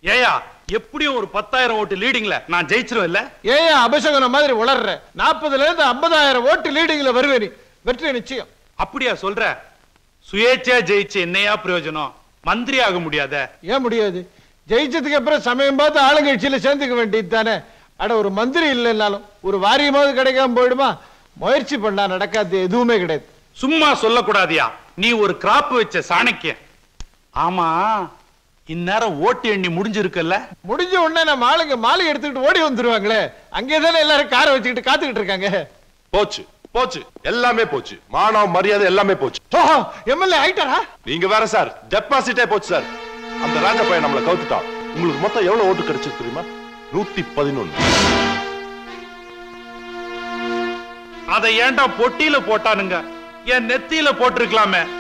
ஏயா எப்படியும் ஒரு பத்தாயிரம் ஓட்டு லீடிங்ல நான் ஜெயிச்சிருவேன் இல்ல ஏன் அபிஷேகனம் மாதிரி உளர்ற நாற்பதுல இருந்து ஐம்பதாயிரம் ஓட்டு லீடிங்ல வருவே நீ வெற்றி நிச்சயம் அப்படியா சொல்ற சுயேட்சையா ஜெயிச்சு என்னையா பிரயோஜனம் மந்திரி ஆக முடியாத ஏன் முடியாது ஜெயிச்சதுக்கு அப்புறம் சமயம் பார்த்து ஆளுங்கட்சியில சேர்ந்துக்க வேண்டியது தானே அட ஒரு மந்திரி இல்லைன்னாலும் ஒரு வாரியமாவது கிடைக்காம போயிடுமா முயற்சி பண்ணா நடக்காது எதுவுமே கிடையாது சும்மா சொல்லக்கூடாதியா நீ ஒரு கிராப் வச்ச சாணக்கியன் ஆமா இந்நேரம் ஓட்டு எண்ணி முடிஞ்சிருக்குல்ல முடிஞ்ச உடனே நம்ம ஆளுங்க மாலை எடுத்துக்கிட்டு ஓடி வந்துருவாங்களே அங்கே தானே எல்லாரும் காரை வச்சுக்கிட்டு காத்துக்கிட்டு இருக்காங்க போச்சு போச்சு எல்லாமே போச்சு மானம் மரியாதை எல்லாமே போச்சு ஓஹோ எம்எல்ஏ ஆயிட்டாரா நீங்க வேற சார் டெபாசிட்டே போச்சு சார் அந்த ராஜா பையன் நம்மளை கவுத்துட்டான் உங்களுக்கு மொத்தம் எவ்வளவு ஓட்டு கிடைச்சது தெரியுமா நூத்தி பதினொன்னு அதை ஏன்டா பொட்டியில போட்டானுங்க என் நெத்தியில போட்டிருக்கலாமே